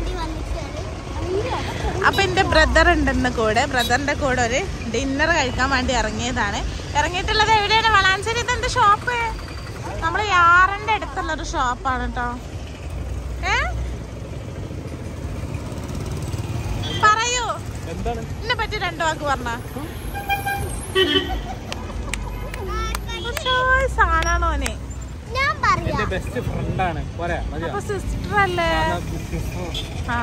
വേണ്ടി വന്നിട്ടാണ് അപ്പൊ എന്റെ ബ്രദർ ഉണ്ടെന്ന് കൂടെ ബ്രദറിന്റെ കൂടെ ഒരു ഡിന്നർ കഴിക്കാൻ വേണ്ടി ഇറങ്ങിയതാണ് ഇറങ്ങിയിട്ടുള്ളത് എവിടെയാണ് വളാഞ്ചേരി ഇതെന്ത് ഷോപ്പ് നമ്മള് യാറിന്റെ അടുത്തുള്ള ഒരു ഷോപ്പാണ് കേട്ടോ ഏ പറയൂ എന്താണ് ഇതിനെ പറ്റി രണ്ടു വാക്ക് പറഞ്ഞ സാധനാണോ ഓനെ ഞാൻ എന്റെ പറയാം ബെസ്റ്റ് ഫ്രണ്ടാണ് പോരാ മതിയോ അപ്പൊ സിസ്റ്റർ അല്ലേ ആ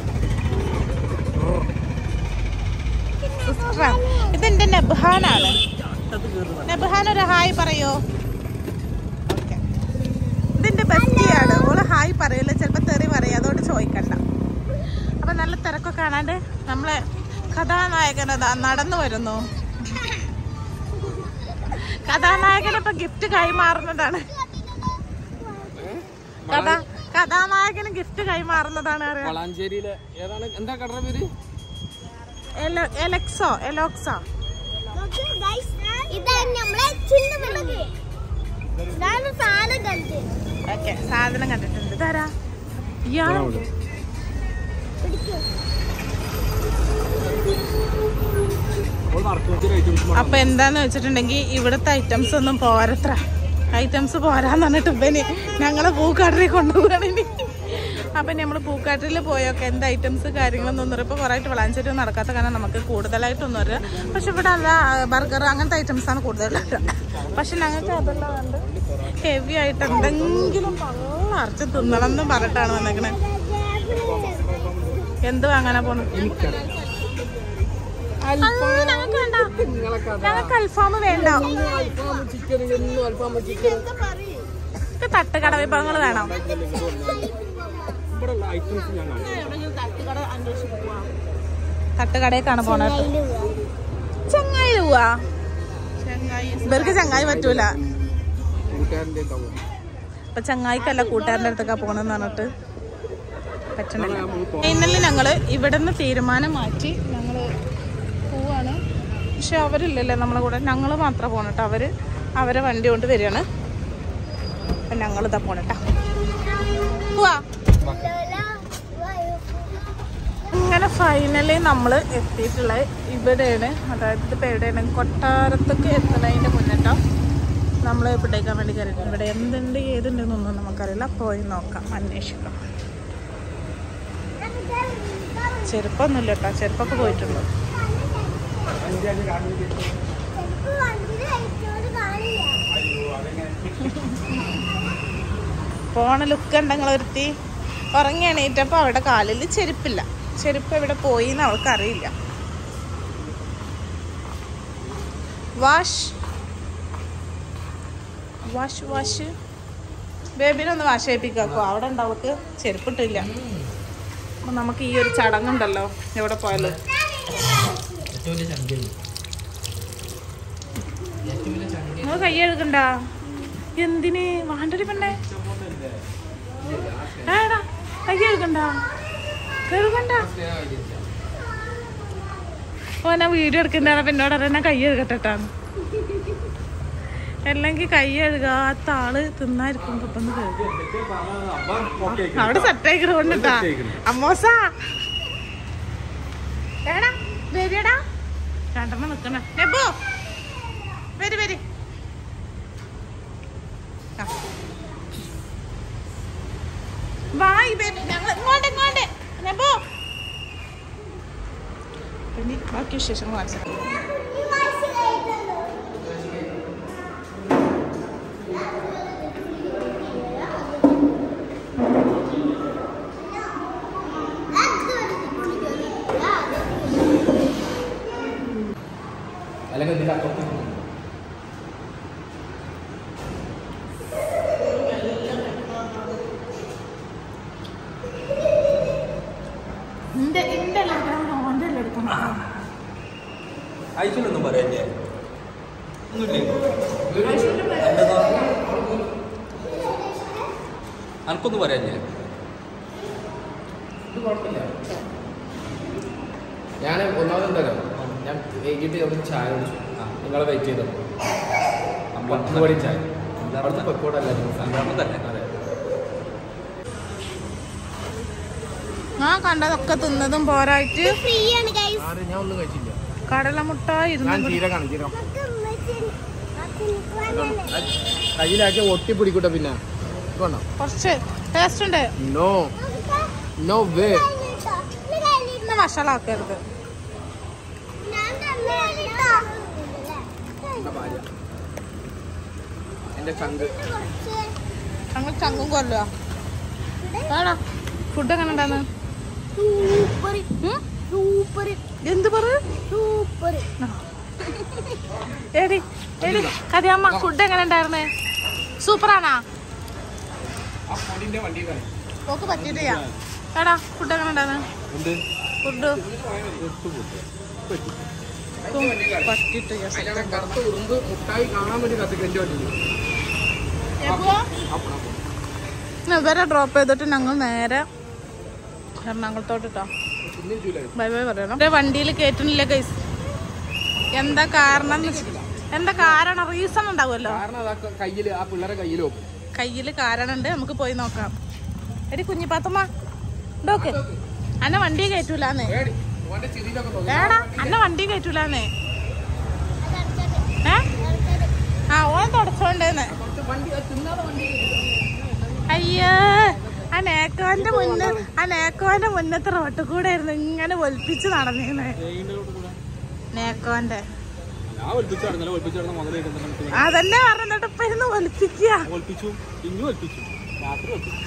സിസ്റ്റർ ഇതെന്റെ നബ്ഹാനാണ് നബ്ഹാൻ ഒരു ഹായ് പറയോ ഓക്കെ ഇതിന്റെ ബെസ്റ്റിയാണ് ഓള് ഹായ് പറയില്ല ചിലപ്പോ തെറി പറയും അതുകൊണ്ട് ചോദിക്കണ്ട അപ്പൊ നല്ല തിരക്കൊക്കെ കാണാണ്ട് നമ്മളെ കഥാനായകൻ അതാ നടന്നു വരുന്നു കഥാനായകൻ ഇപ്പൊ ഗിഫ്റ്റ് കൈമാറുന്നതാണ് കഥാ കഥാനായകന് ഗിഫ്റ്റ് കൈമാറുന്നതാണ് അറിയാം വളാഞ്ചേരിയിലെ ഏതാണ് എന്താ കടറ പേര് എല- എലക്സോ എലോക്സോ നോക്ക് guys, ഇതാണ് നമ്മളെ ചിന്നമുളക് ഇതാണ് സാധനം കണ്ട് ഓക്കെ സാധനം കണ്ടിട്ടുണ്ട് ഇതാരാ ഇയാൾ പിടിക്കും അപ്പൊ എന്താന്ന് വെച്ചിട്ടുണ്ടെങ്കിൽ ഇവിടുത്തെ ഐറ്റംസ് ഒന്നും പോരത്ര ഐറ്റംസ് പോരാന്ന് പറഞ്ഞിട്ട് ഇവന് ഞങ്ങളെ പൂക്കാട്ടിൽ കൊണ്ടുപോകണം ഇനി അപ്പൊ നമ്മൾ പൂക്കാട്ടിൽ പോയൊക്കെ എന്ത് ഐറ്റംസ് കാര്യങ്ങളൊന്നും ഒന്നും ഇപ്പൊ കുറെ ആയിട്ട് വളാഞ്ചേരി ഒന്നും നടക്കാത്ത കാരണം നമുക്ക് കൂടുതലായിട്ടൊന്നും അറിയാം പക്ഷെ ഇവിടെ അല്ല ബർഗർ അങ്ങനത്തെ ഐറ്റംസ് ആണ് കൂടുതലായിട്ട് പക്ഷെ ഞങ്ങൾക്ക് അതെല്ലാം കണ്ട് ഹെവി ആയിട്ട് എന്തെങ്കിലും പള്ളറച്ച് തിന്നണം എന്ന് പറഞ്ഞിട്ടാണ് വന്നേക്കണേ എന്ത് വാങ്ങാനാ പോണു ഞങ്ങൾക്ക് വേണ്ട ഞങ്ങൾക്ക് അൽഫാം വേണ്ട ചിക്കൻ എന്നും അൽഫാമ ചിക്കൻ ഇത് തട്ടുകട വിഭവങ്ങൾ വേണം ഇവിടെ ഉള്ള ഐറ്റംസ് ഞാൻ കാണിച്ചു തട്ടുകടയേക്കാണ് പോണത് ചങ്ങായി പോവാ ഇവർക്ക് ചങ്ങായി പറ്റൂല കൂട്ടുകാരൻ്റെ ഉണ്ടാവും അപ്പൊ ചങ്ങായിക്കല്ല കൂട്ടുകാരൻ്റെ അടുത്തൊക്കെ പോണെന്ന് പറഞ്ഞിട്ട് പറ്റണില്ല ഫൈനലി ഞങ്ങള് ഇവിടുന്ന് തീരുമാനം മാറ്റി ഞങ്ങള് പോവാണ് പക്ഷെ അവരില്ലല്ലേ നമ്മളെ കൂടെ ഞങ്ങൾ മാത്രം പോണട്ടോ അവര് അവരെ വണ്ടി കൊണ്ട് വരികയാണ് അപ്പൊ ഞങ്ങളിതാ പോണട്ടാ പോവാ അങ്ങനെ ഫൈനലി നമ്മൾ എത്തിയിട്ടുള്ളത് ഇവിടെയാണ് അതായത് ഇതിപ്പോൾ എവിടെയാണ് കൊട്ടാരത്തൊക്കെ എത്തുന്നതിൻ്റെ മുന്നിട്ടോ നമ്മൾ ഇവിടേക്കാൻ വേണ്ടി കയറിയിട്ടുണ്ട് ഇവിടെ എന്തുണ്ട് ഏതുണ്ടെന്നൊന്നും നമുക്കറിയില്ല പോയി നോക്കാം അന്വേഷിക്കാം ചെരുപ്പൊന്നുമില്ല കേട്ടോ ചെരുപ്പൊക്കെ പോയിട്ടുണ്ട് പോണ ലുക്ക് ഉണ്ടെങ്കിൽ ഒരുത്തി ഉറങ്ങി എണീറ്റപ്പോൾ അവിടെ കാലിൽ ചെരുപ്പില്ല ചെരുപ്പ് എവിടെ പോയി എന്ന് അവൾക്കറിയില്ല വാഷ് വാഷ് വാഷ് ബേബിനെ ഒന്ന് വാഷ് ചെയ്യിപ്പിക്കാക്കോ അവിടെ ഉണ്ട് അവൾക്ക് ചെരുപ്പിട്ടില്ല അപ്പൊ നമുക്ക് ഈ ഒരു ചടങ്ങുണ്ടല്ലോ എവിടെ പോയാലും നിങ്ങൾ കൈ കഴുകണ്ട എന്തിന് വാണ്ടടി പെണ്ണേ ഏടാ കൈ കഴുകണ്ട കഴുകണ്ട ഓ ഞാൻ വീഡിയോ എടുക്കുന്നതാണ് അപ്പൊ എന്നോട് അറിയാൻ കൈ കഴുകട്ടെട്ടാന്ന് അല്ലെങ്കിൽ കൈ കഴുകാത്ത ആള് തിന്നായിരിക്കുമ്പോ ഇപ്പൊ ഒന്ന് കഴുകും അവിടെ സെറ്റായിക്കണ കൊണ്ടിട്ടാ അമ്മോസാ ഏടാ വരിയടാ രണ്ടെണ്ണം നിക്കണ എബോ വരി വരി ആ. വായ് ബേബി ഞങ്ങൾ ഇങ്ങോട്ട് ഇങ്ങോട്ട് നെബോ ഇനി ബാക്കി വിശേഷങ്ങൾ മനസ്സിലാക്കാം അല്ലെങ്കിൽ ഇതിന്റെ അപ്പുറത്ത് എന്റെ എന്റെ എല്ലാം ഓൻ്റെ എല്ലാം എടുക്കണം ഐശ്വര്യൊന്നും പറയല്ലേ ഒന്നുമില്ലേ അനക്കൊന്നും പറയാല്ലേ ഇത് കുഴപ്പമില്ല ഞാൻ ഒന്നാമത് എന്താ ഞാൻ വൈകിട്ട് അവിടെ ചായ കുടിച്ചു നിങ്ങളെ വെയിറ്റ് ചെയ്തത് പത്ത് മണി ചായ അവിടുത്തെ പെക്കോടല്ല സംക്രമം തന്നെ അതെ ആ കണ്ടതൊക്കെ തിന്നതും പോരായിട്ട് ഫ്രീ ആണ് ഗൈസ് ആര് ഞാൻ ഒന്നും കഴിച്ചില്ല കടലമുട്ട ഞാൻ ഇരുന്ന് ജീരകാണ് ജീരകം കയ്യിലാക്കി ഒട്ടിപ്പിടിക്കൂട്ടെ പിന്നെ വേണം കുറച്ച് ടേസ്റ്റ് ഉണ്ട് നോ നോ വേ ഇന്ന് വഷളാക്കരുത് എന്റെ ചങ്ക് ഞങ്ങൾ ചങ്കും കൊല്ലുക വേടാ ഫുഡ് എങ്ങനെ ഉണ്ടാന്ന് സൂപ്പർ സൂപ്പർ എന്ത് പറ സൂപ്പർ ഏടി ഏടി കഥയമ്മ ഫുഡ് എങ്ങനെ ഉണ്ടായിരുന്നേ സൂപ്പറാണാ ആ പൊടിന്റെ വണ്ടി ഓക്ക് പറ്റിയിട്ടില്ല എടാ ഫുഡ് എങ്ങനെ ഉണ്ടായിരുന്നു എന്ത് ഫുഡ് പറ്റിയിട്ട് അതിലാണ് കറുത്ത ഉറുമ്പ് മുട്ടായി കാണാൻ വേണ്ടി കത്തിക്ക് എന്റെ വണ്ടി ഇവരെ ഡ്രോപ്പ് ചെയ്തിട്ട് ഞങ്ങൾ നേരെ എറണാകുളത്തോട്ട് കേട്ടോ ബൈ ബൈ പറയണം വണ്ടിയിൽ കയറ്റുന്നില്ല ഗൈസ് എന്താ കാരണം എന്ന് വെച്ച്- എന്താ കാരണം റീസൺ ഉണ്ടാവുമല്ലോ കാരണം അതാ കയ്യില് ആ പിള്ളേരെ കയ്യിൽ വെക്കും കയ്യിൽ കാരണുണ്ട് നമുക്ക് പോയി നോക്കാം എടി കുഞ്ഞിപ്പാത്തമ്മ ഇതൊക്കെ അന്നെ വണ്ടി കയറ്റൂലാന്നേ പേടി ഓന്റെ ചിരിയിലൊക്കെ തോന്നി ഏടാ അന്നെ വണ്ടി കയറ്റൂലാന്നേ ഏ ആ ഓൻ തുടച്ചോണ്ടേന്ന് കുറച്ച് വണ്ടി അത് തിന്നാതെ വണ്ടി അയ്യോ ആ നേക്കോന്റെ മുന്നേ ആ നേക്കോന്റെ മുന്നത്തെ റോട്ട് കൂടെ ആയിരുന്നു ഇങ്ങനെ ഒലിപ്പിച്ച് നടന്നേന്ന് നേക്കോന്റെ ഞാൻ ഒൽപ്പിച്ചു നടന്നല്ലോ ഒൽപ്പിച്ചു നടന്ന മുതലേ കിട്ടുന്ന അതന്നെ പറഞ്ഞിട്ട് ഇപ്പൊ ഇരുന്ന് ഒലിപ്പിക്കുക ഒൽപ്പിച്ചു ഇനി ഒൽപ്പിച്ചു രാത്രി ഒൽപ്പിച്ചു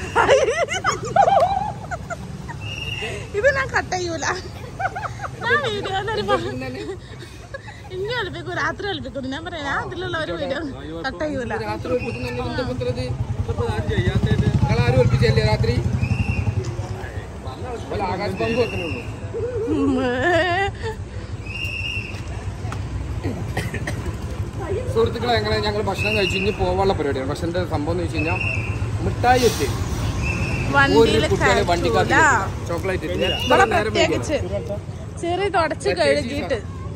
ഇത് ഞാൻ കട്ട് ചെയ്യൂല ഞാൻ വീഡിയോ ഇനി ഒലിപ്പിക്കൂ രാത്രി ഒലിപ്പിക്കുന്നു ഞാൻ പറയാം ഞാൻ അതിലുള്ള ഒരു വീഡിയോ കട്ട് ചെയ്യൂല രാത്രി ഒളിപ്പിക്കുന്നുണ്ട് ഇതിന്റെ പുത്രത് ഇതിപ്പോ ആരും ചെയ്യാത്തത് നിങ്ങൾ ആരും ഒളിപ്പിച്ചല്ലേ രാത്രി വല്ല ആകാശ പമ്പ് വെക്കണുള്ളൂ സുഹൃത്തുക്കളെ എങ്ങനെ ഞങ്ങൾ ഭക്ഷണം കഴിച്ചു ഇനി പോവാനുള്ള പരിപാടിയാണ് പക്ഷെ എന്താ സംഭവം എന്ന് വെച്ച് കഴിഞ്ഞാൽ മിഠായി എത്തി ഒരു വണ്ടിയിൽ കുട്ടികളെ വണ്ടിക്കകത്ത് കയറ്റൂല ചോക്ലേറ്റ് എത്തി എത്ര ഇവിടെ നേരം വൈകിയാണ്? പ്രത്യേകിച്ച് ചെറിയ തുടച്ച് കഴുകിയിട്ട്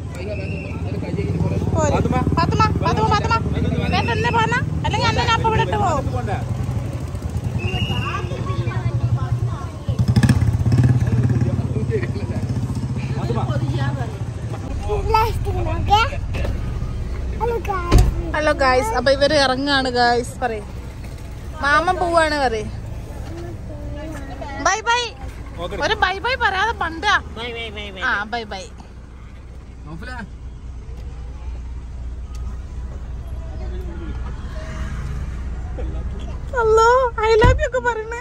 പോര്. ഫാത്തിമ. ഫാത്തിമ, ഫാത്തിമ, ഫാത്തിമ. ഞാൻ തന്നെ പോന്നാ അല്ലെങ്കിൽ അന്നെ ഞാൻ അപ്പൊ ഇവിടെ ഇട്ട് പോകും ഹലോ ഗായ്സ് അപ്പൊ ഇവര് ഇറങ്ങാണ് ഗായ്സ് പറയും മാമൻ പോവാണ് പറയും ബൈ ബൈ ഒരു ബൈ ബൈ പറയാതെ പണ്ടാ ആ ബൈ ബൈ നോഫിലാ? അല്ലോ ഐ ലവ് യു ഒക്കെ പറയണേ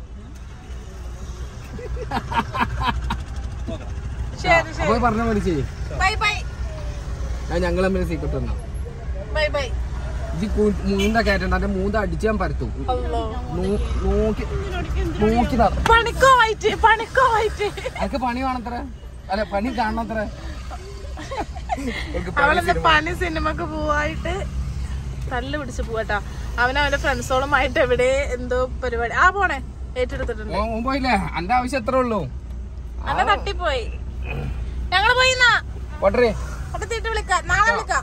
ശരി അപ്പൊ ശരി പറഞ്ഞ പോലെ ചെയ്യ് ബൈ ബൈ ഞാൻ ഞങ്ങൾ തമ്മിൽ സീക്രട്ട് വന്നു ബൈ ബൈ ഇത് മൂന്ന കയറ്റണ്ട അതിന്റെ മൂന്ന് അടിച്ച് ഞാൻ പരത്തും അല്ലോ നോ- നോക്കി നോക്കി നട പണിക്കോ വൈറ്റ് പണിക്കോ വൈറ്റ് അതൊക്കെ പണി വേണത്ര അല്ല പണി കാണണത്ര ഓൾക്ക് പണി അവളെന്താ സിനിമ. പണി സിനിമക്ക് പോവായിട്ട് തല്ല് പിടിച്ച് പോവാട്ടാ അവൻ അവന്റെ ഫ്രണ്ട്സോളുമായിട്ട് എവിടെ എന്തോ പരിപാടി ആ പോണേ ഏറ്റെടുത്തിട്ടുണ്ട് ഓ, ഓൻ പോയില്ലേ എന്റെ ആവശ്യം എത്ര ഉള്ളൂ അന്നെ തട്ടിപ്പോയി ഞങ്ങള് പോയിന്നാ പോട്ടേ അപ്പൊ തീട്ട് വിളിക്കാം നാളെ വിളിക്കാം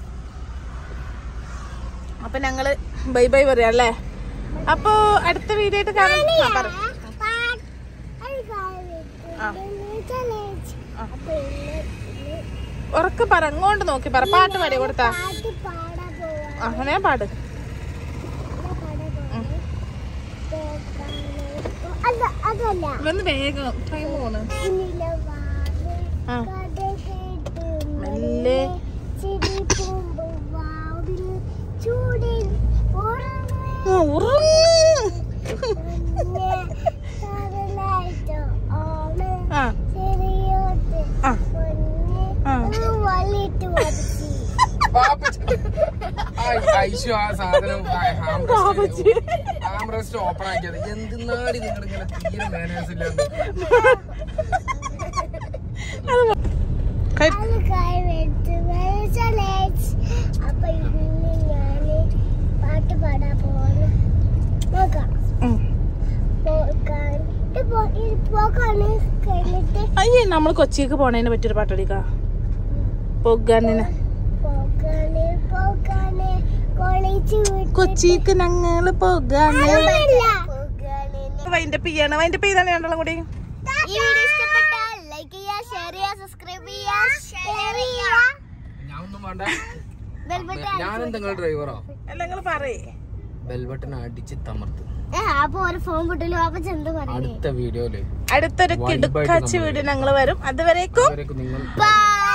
അപ്പൊ ഞങ്ങള് ബൈ ബൈ പറയാം അല്ലേ അപ്പൊ അടുത്ത വീഡിയോ ആയിട്ട് കാണാം ആ, പറ. ആ. ആ. ഉറക്കെ പറ അങ്ങോട്ട് നോക്കി പറ പാട്ട് പാടി കൊടുത്താ ആ, അങ്ങനെ പാട് അതല്ല ഇവന്ന് വേഗം ടൈം പോണ് ആ മെല്ലെ ചൂടിൽ ആ, ഉറങ്ങ്. ആ ആ ആ വലിട്ട് വരച്ച് ഐശു ആ സാധനം പാപ്പച്ചി. ആംറസ്റ്റ് ഓപ്പൺ ആക്കിയത് എന്തിനാടി നിങ്ങൾ ഇങ്ങനെ തീരെ മാനേഴ്സ് ഇല്ലാണ്ട് കൈ അത് കൈ വെച്ച് വെളിച്ചലേച്ച്. അപ്പൊ ഇന്ന് ഞാന് പാട്ട് പാടാൻ പോവാണ് നോക്കാം ഉം. പോക്കാൻ ഇത് പോ- ഇത് പോക്കാണ് കഴിഞ്ഞിട്ട് അയ്യേ നമ്മൾ കൊച്ചിക്ക് പോണതിനെ പറ്റിയൊരു പാട്ടടിക്കാ പൊഗാനിന് പോക്കാണ് പോക്കാണ് കോളേജ് വിട്ട് കൊച്ചിക്ക് ഞങ്ങള് പോകാന് പോകാണ് വൈൻഡപ്പ് ചെയ്യാണ് വൈൻഡപ്പ് ചെയ്താണ് രണ്ടാളും കൂടി താ ഈ വീഡിയോ ഇഷ്ടപ്പെട്ടാൽ ലൈക്ക് ചെയ്യുക ഷെയർ ചെയ്യുക സബ്സ്ക്രൈബ് ചെയ്യുക ഷെയർ ചെയ്യുക ഞാൻ ഒന്നും വേണ്ട ബെൽ ബട്ടൺ ഞാനും നിങ്ങൾ ഡ്രൈവറോ അല്ല നിങ്ങൾ പറയേ ബെൽ ബട്ടൺ അടിച്ച് തമർത്ത് അപ്പൊ ഒരു ഫോൺ കിട്ടില്ല അപ്പൊ ചെന്ത് പറഞ്ഞു അടുത്ത വീഡിയോയില് അടുത്തൊരു Vibe ആയിട്ട് കിടുക്കാച്ചി നമ്മള് വീട് ഞങ്ങൾ വരും അതുവരേക്കും നിങ്ങൾ ബൈ